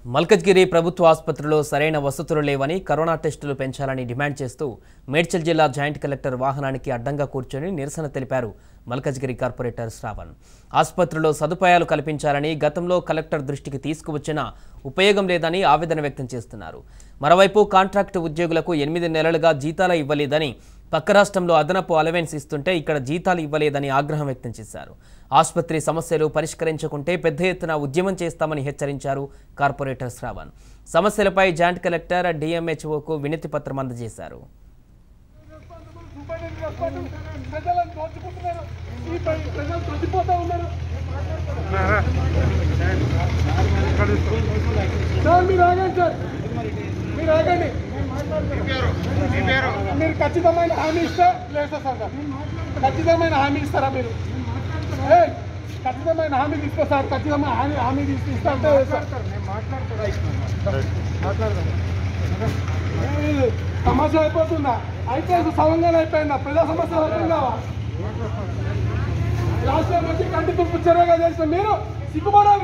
మల్కజ్గిరి ప్రభుత్వ ఆసుపత్రిలో సరైన వసతులు లేవని కరోనా టెస్టులు పెంచాలని డిమాండ్ చేస్తూ మేడ్చల్ జిల్లా జాయింట్ కలెక్టర్ వాహనానికి అడ్డంగా కూర్చొని నిరసన తెలిపారు మల్కజ్గిరి కార్పొరేటర్ శ్రావణ్ ఆసుపత్రిలో సదుపాయాలు కల్పించాలని గతంలో కలెక్టర్ దృష్టికి తీసుకువచ్చినా ఉపయోగం లేదని ఆవేదన వ్యక్తం చేస్తున్నారు మరోవైపు కాంట్రాక్టు ఉద్యోగులకు ఎనిమిది నెలలుగా జీతాలు ఇవ్వలేదని పక్క రాష్ట్రంలో అదనపు అలవెన్స్ ఇస్తుంటే ఇక్కడ జీతాలు ఇవ్వలేదని ఆగ్రహం వ్యక్తం చేశారు ఆసుపత్రి సమస్యలు పరిష్కరించకుంటే పెద్ద ఎత్తున ఉద్యమం చేస్తామని హెచ్చరించారు కార్పొరేటర్ శ్రావణ్ సమస్యలపై జాయింట్ కలెక్టర్ డిఎంహెచ్ఓకు వినతి పత్రం అందజేశారు ప్రజలను దోచుకుంటున్నారు ఈ పై- ప్రజలు దొచ్చిపోతా ఉన్నారు సార్ మీరు ఆగండి సార్ మీరు ఆగండి మీరు ఖచ్చితమైన హామీ ఇస్తే లేదు సార్ సార్ ఖచ్చితమైన హామీ ఇస్తారా మీరు ఏయ్, ఖచ్చితమైన హామీ తీసుకో సార్ ఖచ్చితమైన హామీ హామీ తీసుకు ఇస్తా అంటే సార్ ఏయ్, సమస్య అయిపోతుందా అయితే ఇది సవంగానే అయిపోయిందా ప్రజా సమస్యలు అర్థం కావా రాష్ట్రం వచ్చి కంటి తుప్పు చెరగా చేసిన మీరు సిగ్గుపడాలి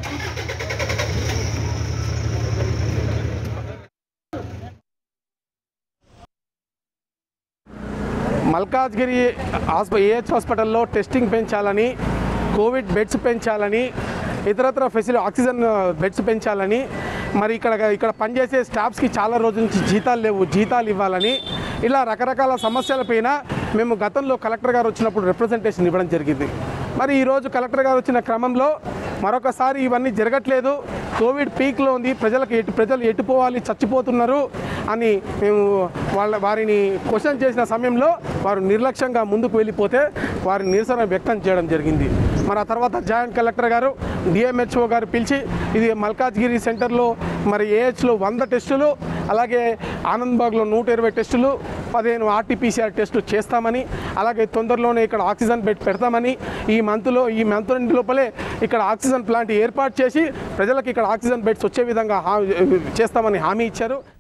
మల్కాజ్గిరి హాస్ప ఏహెచ్ హాస్పిటల్లో టెస్టింగ్ పెంచాలని కోవిడ్ బెడ్స్ పెంచాలని ఇతరత్ర ఫెసిలిటీ ఆక్సిజన్ బెడ్స్ పెంచాలని మరి ఇక్కడ ఇక్కడ పనిచేసే స్టాఫ్స్కి చాలా రోజుల నుంచి జీతాలు లేవు జీతాలు ఇవ్వాలని ఇలా రకరకాల సమస్యలపైన మేము గతంలో కలెక్టర్ గారు వచ్చినప్పుడు రిప్రజెంటేషన్ ఇవ్వడం జరిగింది మరి ఈరోజు కలెక్టర్ గారు వచ్చిన క్రమంలో మరొకసారి ఇవన్నీ జరగట్లేదు కోవిడ్ పీక్లో ఉంది ప్రజలకు ఎటు ప్రజలు ఎటుపోవాలి చచ్చిపోతున్నారు అని మేము వాళ్ళ వారిని క్వశ్చన్ చేసిన సమయంలో వారు నిర్లక్ష్యంగా ముందుకు వెళ్ళిపోతే వారి నిరసన వ్యక్తం చేయడం జరిగింది మరి ఆ తర్వాత జాయింట్ కలెక్టర్ గారు డిఎంహెచ్ఓ గారు పిలిచి ఇది మల్కాజ్గిరి సెంటర్లో మరి ఏహెచ్లో వంద టెస్టులు అలాగే ఆనంద్బాగ్లో నూట ఇరవై టెస్టులు పదిహేను ఆర్టీపీసీఆర్ టెస్టులు చేస్తామని అలాగే తొందరలోనే ఇక్కడ ఆక్సిజన్ బెడ్ పెడతామని ఈ మంత్లో ఈ మంత్ లోపలే ఇక్కడ ఆక్సిజన్ ప్లాంట్ ఏర్పాటు చేసి ప్రజలకు ఇక్కడ ఆక్సిజన్ బెడ్స్ వచ్చే విధంగా హా చేస్తామని హామీ ఇచ్చారు